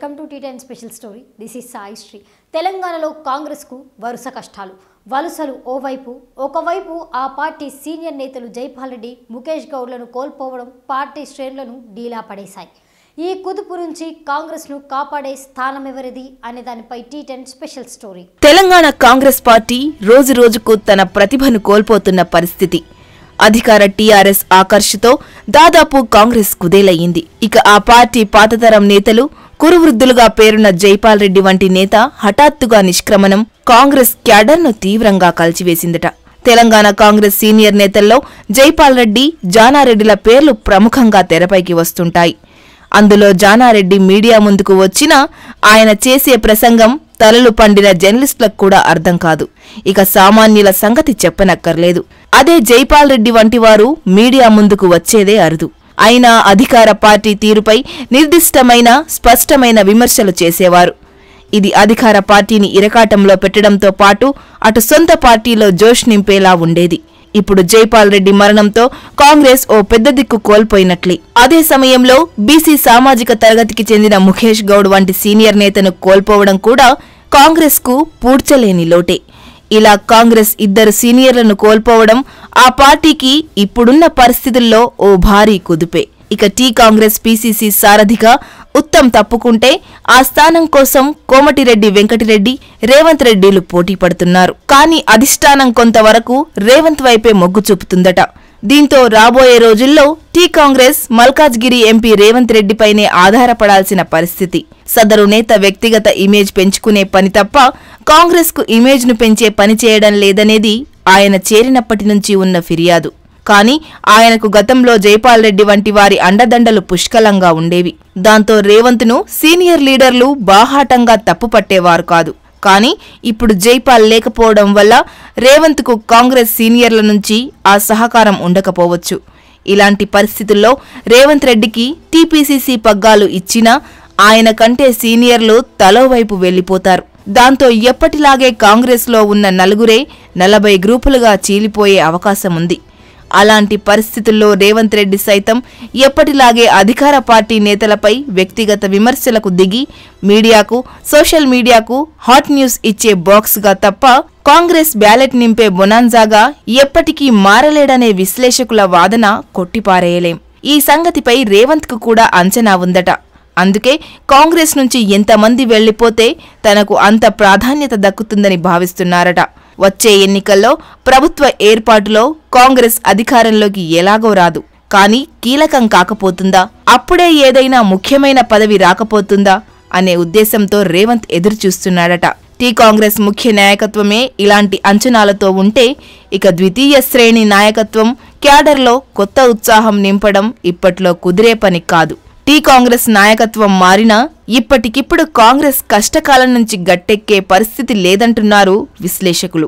welcome to T ten special story this is Sai Sri తెలంగాణలో కాంగ్రెస్కు వరుస కష్టాలు వలసలు ఓవైపు ఒకవైపు ఆ పార్టీ సీనియర్ నేతలు జైపాల్ రెడ్డి ముఖేష్ గౌడ్లను కోల్పోవడం పార్టీ శ్రేణులను డీలా పడేశాయి ఈ కుదుపు నుంచి కాంగ్రెస్ను కాపాడే స్థానం ఎవరిది అనే దానిపై T ten special story Telangana Congress party రోజు రోజుకు తన ప్రతిభను కోల్పోతున్న పరిస్థితి అధికార టీఆర్ఎస్ ఆకర్షతో దాదాపు కాంగ్రెస్ కుదేలయ్యింది ఇక ఆ పార్టీ పాతతరం నేతలు కురువృద్ధులుగా పేరున్న జైపాల్ రెడ్డి వంటి నేత హఠాత్తుగా నిష్క్రమణం కాంగ్రెస్ క్యాడర్ను తీవ్రంగా కలిచివేసిందట తెలంగాణ కాంగ్రెస్ సీనియర్ నేతల్లో జైపాల్ రెడ్డి జానారెడ్డిల పేర్లు ప్రముఖంగా తెరపైకి వస్తుంటాయి అందులో జానారెడ్డి మీడియా ముందుకు వచ్చినా ఆయన చేసే ప్రసంగం తలలు పండిన జర్నలిస్టులకు కూడా అర్థం కాదు ఇక సామాన్యుల సంగతి చెప్పనక్కర్లేదు అదే జైపాల్ రెడ్డి వంటి వారు మీడియా ముందుకు వచ్చేదే అరుదు అయినా అధికార పార్టీ తీరుపై నిర్దిష్టమైన స్పష్టమైన విమర్శలు చేసేవారు ఇది అధికార పార్టీని ఇరకాటంలో పెట్టడంతో పాటు అటు సొంత పార్టీలో జోష్ నింపేలా ఉండేది ఇప్పుడు జైపాల్ రెడ్డి మరణంతో కాంగ్రెస్ ఓ పెద్ద దిక్కు కోల్పోయినట్లే అదే సమయంలో బీసీ సామాజిక తరగతికి చెందిన ముఖేష్ గౌడ్ వంటి సీనియర్ నేతను కోల్పోవడం కూడా కాంగ్రెస్ కు పూడ్చలేని లోటే ఇలా కాంగ్రెస్ ఇద్దరు సీనియర్లను కోల్పోవడం ఆ పార్టీకి ఇప్పుడున్న పరిస్థితుల్లో ఓ భారీ కుదుపే ఇక టీ కాంగ్రెస్ పీసీసీ సారథిగా ఉత్తమ్ తప్పుకుంటే ఆ స్థానం కోసం కోమటిరెడ్డి వెంకటిరెడ్డి రేవంత్ రెడ్డిలు పోటీ పడుతున్నారు కానీ అధిష్టానం కొంతవరకు రేవంత్ వైపే మొగ్గు చూపుతుందట దీంతో రాబోయే రోజుల్లో టీ కాంగ్రెస్ మల్కాజ్గిరి ఎంపీ రేవంత్ రెడ్డిపైనే ఆధారపడాల్సిన పరిస్థితి సదరు నేత వ్యక్తిగత ఇమేజ్ పెంచుకునే పని తప్ప కాంగ్రెస్కు ఇమేజ్ను పెంచే పని చేయడం లేదనేది ఆయన చేరినప్పటి నుంచి ఉన్న ఫిర్యాదు కానీ ఆయనకు గతంలో జైపాల్ రెడ్డి వంటి వారి అండదండలు పుష్కలంగా ఉండేవి దాంతో రేవంత్ను సీనియర్ లీడర్లు బాహాటంగా తప్పుపట్టేవారు కాదు కానీ ఇప్పుడు జైపాల్ లేకపోవడం వల్ల రేవంత్కు కాంగ్రెస్ సీనియర్ల నుంచి ఆ సహకారం ఉండకపోవచ్చు ఇలాంటి పరిస్థితుల్లో రేవంత్ రెడ్డికి టీపీసీసీ పగ్గాలు ఇచ్చినా ఆయన కంటే సీనియర్లు తలోవైపు వెళ్లిపోతారు దాంతో ఎప్పటిలాగే కాంగ్రెస్లో ఉన్న నలుగురే నలభై గ్రూపులుగా చీలిపోయే అవకాశముంది అలాంటి పరిస్థితుల్లో రేవంత్ రెడ్డి సైతం ఎప్పటిలాగే అధికార పార్టీ నేతలపై వ్యక్తిగత విమర్శలకు దిగి మీడియాకు సోషల్ మీడియాకు హాట్ న్యూస్ ఇచ్చే బాక్స్గా తప్ప కాంగ్రెస్ బ్యాలెట్ నింపే బొనాన్జాగా ఎప్పటికీ మారలేడనే విశ్లేషకుల వాదన కొట్టిపారేయలేం ఈ సంగతిపై రేవంత్కు కూడా అంచనా ఉందట అందుకే కాంగ్రెస్ నుంచి ఎంతమంది వెళ్లిపోతే తనకు అంత ప్రాధాన్యత దక్కుతుందని భావిస్తున్నారట వచ్చే ఎన్నికల్లో ప్రభుత్వ ఏర్పాటులో కాంగ్రెస్ అధికారంలోకి ఎలాగో రాదు కానీ కీలకం కాకపోతుందా అప్పుడే ఏదైనా ముఖ్యమైన పదవి రాకపోతుందా అనే ఉద్దేశంతో రేవంత్ ఎదురుచూస్తున్నాడట టీ కాంగ్రెస్ ముఖ్య నాయకత్వమే ఇలాంటి అంచనాలతో ఉంటే ఇక ద్వితీయ శ్రేణి నాయకత్వం క్యాడర్లో కొత్త ఉత్సాహం నింపడం ఇప్పట్లో కుదిరే పని కాదు టీ కాంగ్రెస్ నాయకత్వం మారినా ఇప్పటికిప్పుడు కాంగ్రెస్ కష్టకాలం నుంచి గట్టెక్కే పరిస్థితి లేదంటున్నారు విశ్లేషకులు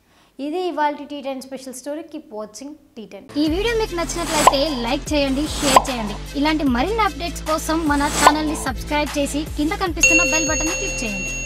ఇది ఇవాళ T ten special story keep watching T ten ఈ వీడియో మీకు నచ్చినట్లయితే లైక్ చేయండి షేర్ చేయండి ఇలాంటి మరిన్ని అప్డేట్స్ కోసం మన ఛానల్ని సబ్స్క్రైబ్ చేసి కింద కనిపిస్తున్న బెల్ బటన్ని క్లిక్ చేయండి